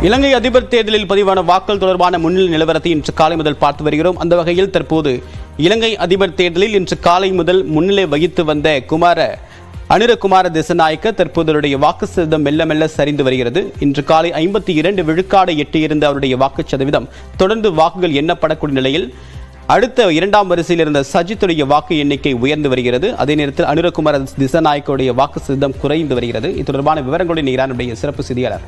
இலங்கை அதிபர் தேர்தலில் பதிவான வாக்கள் தொடர்பான முன்னிலை நிலவரத்தை இன்று காலை முதல் பார்த்து வருகிறோம் அந்த வகையில் தற்போது இலங்கை அதிபர் தேர்தலில் இன்று காலை முதல் முன்னிலை வகித்து வந்த குமார அனுரகுமார திசநாயக்க தற்போது அவருடைய வாக்கு சதவீதம் மெல்ல மெல்ல சரிந்து வருகிறது இன்று காலை ஐம்பத்தி இரண்டு விழுக்காடு எட்டியிருந்த அவருடைய வாக்கு சதவீதம் தொடர்ந்து வாக்குகள் எண்ணப்படக்கூடிய நிலையில் அடுத்த இரண்டாம் வரிசையில் இருந்த சஜித்துடைய வாக்கு எண்ணிக்கை உயர்ந்து வருகிறது அதே நேரத்தில் அனுரகுமார திசநாயக்கவுடைய வாக்கு சதவீதம் குறைந்து வருகிறது இது தொடர்பான விவரங்களுடன் ஈரானுடைய சிறப்பு செய்தியாளர்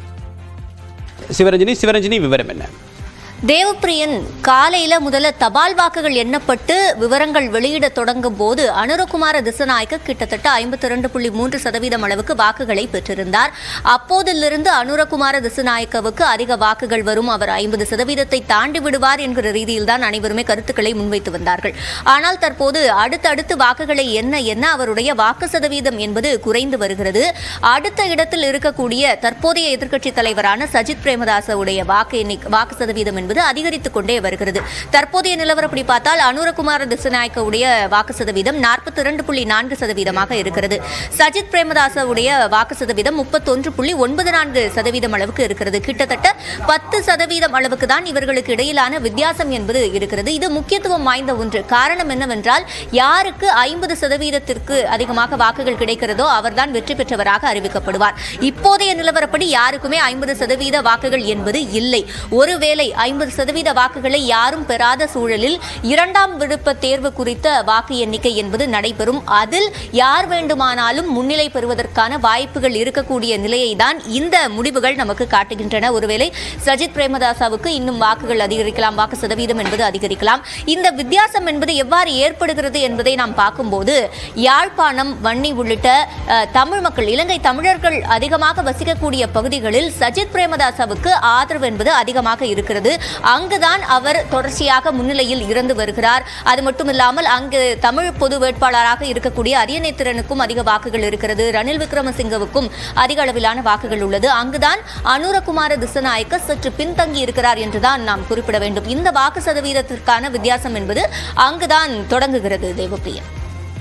சிவரஞ்சனி சிவரஞ்சனி விவரம் என்ன தேவப்பிரியன் காலையில முதல்ல தபால் வாக்குகள் எண்ணப்பட்டு விவரங்கள் வெளியிட தொடங்கும் போது அனுரகுமார திசநாயக்க கிட்டத்தட்ட ஐம்பத்தி ரெண்டு புள்ளி மூன்று சதவீதம் அளவுக்கு வாக்குகளை பெற்றிருந்தார் அப்போதிலிருந்து அனுரகுமார திசநாயக்கவுக்கு அதிக வாக்குகள் வரும் அவர் ஐம்பது சதவீதத்தை தாண்டி விடுவார் என்கிற ரீதியில் தான் அனைவருமே கருத்துக்களை முன்வைத்து வந்தார்கள் ஆனால் தற்போது அடுத்தடுத்து வாக்குகளை எண்ண எண்ண அவருடைய வாக்கு சதவீதம் என்பது குறைந்து வருகிறது அடுத்த இடத்தில் இருக்கக்கூடிய தற்போதைய எதிர்க்கட்சித் தலைவரான சஜித் பிரேமதாசவுடைய வாக்கு எண்ணிக்கை வாக்கு சதவீதம் என்பது அதிகரித்துக் கொண்டே வருகிறது தற்போதைய நிலவரப்படி பார்த்தால் அனுரகுமார திசநாயக்கவுடைய வாக்கு சதவீதம் நாற்பத்தி இரண்டு புள்ளி நான்கு சதவீதமாக இருக்கிறது சஜித் பிரேமதாசவுடைய வாக்கு சதவீதம் முப்பத்தொன்று புள்ளி ஒன்பது நான்கு சதவீதம் அளவுக்கு இருக்கிறது கிட்டத்தட்ட பத்து சதவீதம் அளவுக்கு தான் இவர்களுக்கு இடையிலான வித்தியாசம் என்பது இருக்கிறது இது முக்கியத்துவம் வாய்ந்த ஒன்று காரணம் என்னவென்றால் யாருக்கு ஐம்பது சதவீதத்திற்கு அதிகமாக வாக்குகள் கிடைக்கிறதோ அவர்தான் வெற்றி பெற்றவராக அறிவிக்கப்படுவார் இப்போதைய நிலவரப்படி யாருக்குமே ஐம்பது சதவீத வாக்குகள் என்பது இல்லை ஒருவேளை ஐம்பது சதவீத வாக்குகளை யாரும் பெறாத சூழலில் இரண்டாம் விருப்ப தேர்வு குறித்த வாக்கு எண்ணிக்கை என்பது நடைபெறும் அதில் யார் வேண்டுமானாலும் முன்னிலை பெறுவதற்கான வாய்ப்புகள் இருக்கக்கூடிய நிலையை தான் இந்த முடிவுகள் நமக்கு காட்டுகின்றன ஒருவேளை சஜித் பிரேமதாசாவுக்கு இன்னும் வாக்குகள் அதிகரிக்கலாம் வாக்கு சதவீதம் என்பது அதிகரிக்கலாம் இந்த வித்தியாசம் என்பது எவ்வாறு ஏற்படுகிறது என்பதை நாம் பார்க்கும்போது யாழ்ப்பாணம் வன்னி உள்ளிட்ட அஹ், தமிழ் மக்கள் இலங்கை தமிழர்கள் அதிகமாக வசிக்கக்கூடிய பகுதிகளில் சஜித் பிரேமதாசாவுக்கு ஆதரவு என்பது அதிகமாக இருக்கிறது அங்குதான் அவர் தொடர்ச்சியாக முன்னிலையில் இருந்து வருகிறார் அது மட்டுமில்லாமல் அங்கு தமிழ் பொது வேட்பாளராக இருக்கக்கூடிய அரியநேத்திரனுக்கும் அதிக வாக்குகள் இருக்கிறது ரணில் விக்ரமசிங்கவுக்கும் அதிக அளவிலான வாக்குகள் உள்ளது அங்குதான் அனுரகுமார திசநாயக்க சற்று பின்தங்கி இருக்கிறார் என்றுதான் நாம் குறிப்பிட வேண்டும் இந்த வாக்கு சதவீதத்திற்கான வித்தியாசம் என்பது அங்குதான் தொடங்குகிறது தேவப்பிரியன்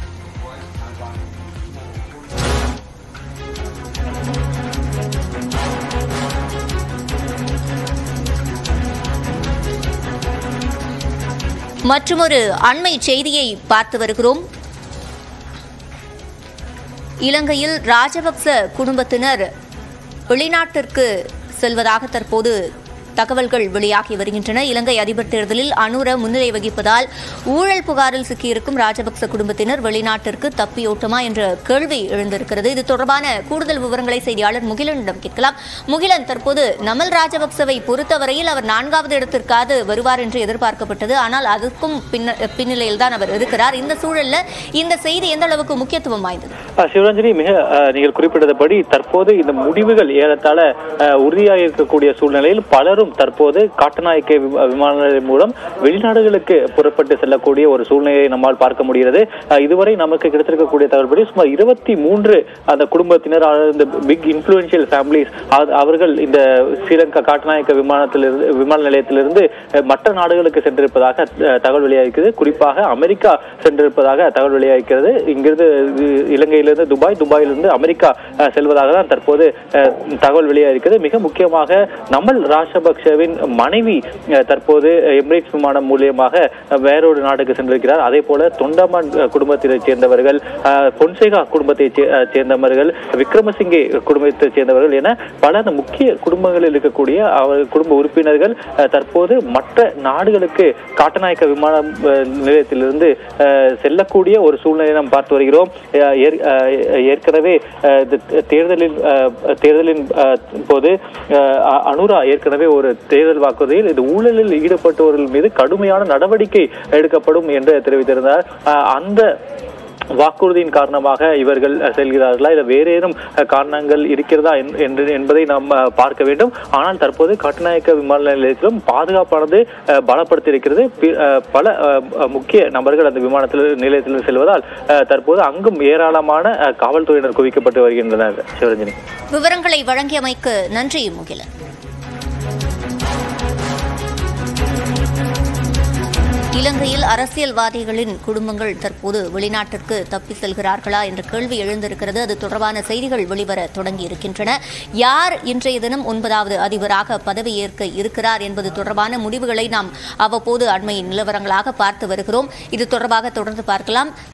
மற்றுமொரு அண்மை செய்தியை பார்த்து வருகிறோம் இலங்கையில் ராஜபக்ச குடும்பத்தினர் வெளிநாட்டிற்கு செல்வதாக தற்போது தகவல்கள் வெளியாகி வருகின்றன இலங்கை அதிபர் தேர்தலில் அனுர முன்னிலை வகிப்பதால் ஊழல் புகாரில் சிக்கியிருக்கும் ராஜபக்ச குடும்பத்தினர் வெளிநாட்டிற்கு தப்பியோட்டமா என்ற கேள்வி எழுந்திருக்கிறது இது தொடர்பான கூடுதல் விவரங்களை செய்தியாளர் முகிலனிடம் கேட்கலாம் முகிலன் தற்போது நமல் ராஜபக்சவை பொறுத்தவரையில் அவர் நான்காவது இடத்திற்காவது வருவார் என்று எதிர்பார்க்கப்பட்டது ஆனால் அதற்கும் பின்ன பின்னிலையில் தான் அவர் இருக்கிறார் இந்த சூழல்ல இந்த செய்தி எந்த அளவுக்கு முக்கியத்துவம் வாய்ந்தது அஹ் சிவரஞ்சனி மிக அஹ், நீங்கள் குறிப்பிட்டபடி தற்போது இந்த முடிவுகள் ஏறத்தாழ அஹ், உறுதியாக இருக்கக்கூடிய சூழ்நிலையில் பலரும் தற்போது காட்டுநாயக்க விமா- விமான நிலையம் மூலம் வெளிநாடுகளுக்கு புறப்பட்டு செல்லக்கூடிய ஒரு சூழ்நிலையை நம்மால் பார்க்க முடிகிறது அஹ், இதுவரை நமக்கு கிடைத்திருக்கக்கூடிய தகவல்படி சுமார் இருபத்தி மூன்று அந்த குடும்பத்தினர் அதாவது இந்த பிக் இன்ஃபுளுன்ஷியல் ஃபேமிலிஸ் அவர்கள் இந்த ஸ்ரீலங்கா காட்டுநாயக்க விமானத்திலிருந்து விமான நிலையத்திலிருந்து அஹ், மற்ற நாடுகளுக்கு சென்றிருப்பதாக அஹ், தகவல் வெளியாகிறது குறிப்பாக அமெரிக்கா சென்றிருப்பதாக தகவல் வெளியாகிறது இங்கிருந்து இது இலங்கையிலிருந்து துபாய் துபாயிலிருந்து அமெரிக்கா அஹ், செல்வதாக தான் தற்போது அஹ், தகவல் வெளியாகிறது மிக முக்கியமாக நமல் ராஜபக்சவின் மனைவி அஹ், தற்போது எமிரேட்ஸ் விமானம் மூலியமாக அஹ், வேறொரு நாடுக்கு சென்றிருக்கிறார் அதே போல தொண்டமான் அஹ், குடும்பத்தைச் சேர்ந்தவர்கள் அஹ், பொன்சேகா குடும்பத்தைச் சே- அஹ், சேர்ந்தவர்கள் விக்ரமசிங்கே குடும்பத்தைச் சேர்ந்தவர்கள் என பல அந்த முக்கிய குடும்பங்களில் இருக்கக்கூடிய அவர் குடும்ப உறுப்பினர்கள் அஹ், தற்போது மற்ற நாடுகளுக்கு காட்டநாயக்க விமான அஹ், நிலையத்திலிருந்து அஹ், செல்லக்கூடிய ஒரு சூழ்நிலையை நாம் பார்த்து வருகிறோம் அஹ், ஏற்- அஹ், ஏற்கனவே அஹ், இந்த தேர்தலின் அஹ், தேர்தலின் அஹ், போது அஹ், அ- அனுரா ஏற்கனவே ஒரு தேர்தல் வாக்குறுதியில் இது ஊழலில் ஈடுபட்டவர்கள் மீது கடுமையான நடவடிக்கை எடுக்கப்படும் என்று தெரிவித்திருந்தார் அஹ், அந்த வாக்குறுதியின் காரணமாக இவர்கள் அஹ், செல்கிறார்களா இல்ல வேறு ஏதும் அஹ், காரணங்கள் இருக்கிறதா என்- என்று என்பதை நாம் அஹ், பார்க்க வேண்டும் ஆனால் தற்போது கட்டுநாயக்க விமான நிலையத்திலும் பாதுகாப்பானது அஹ், பலப்படுத்தியிருக்கிறது பி- அஹ், பல அஹ், அஹ், முக்கிய நபர்கள் அந்த விமானத்தில் நிலையத்தில் செல்வதால் அஹ், தற்போது அங்கும் ஏராளமான அஹ், காவல்துறையினர் குவிக்கப்பட்டு வருகின்றனர் சிவரஞ்சனி விவரங்களை வழங்கியமைக்கு நன்றி முகிலன் இலங்கையில் அரசியல்வாதிகளின் குடும்பங்கள் தற்போது வெளிநாட்டிற்கு தப்பி செல்கிறார்களா என்ற கேள்வி எழுந்திருக்கிறது அது தொடர்பான செய்திகள் வெளிவர தொடங்கி இருக்கின்றன யார் இன்றைய தினம் ஒன்பதாவது அதிபராக பதவியேற்க இருக்கிறார் என்பது தொடர்பான முடிவுகளை நாம் அவ்வப்போது அண்மை நிலவரங்களாக பார்த்து வருகிறோம் இது தொடர்பாக தொடர்ந்து பார்க்கலாம்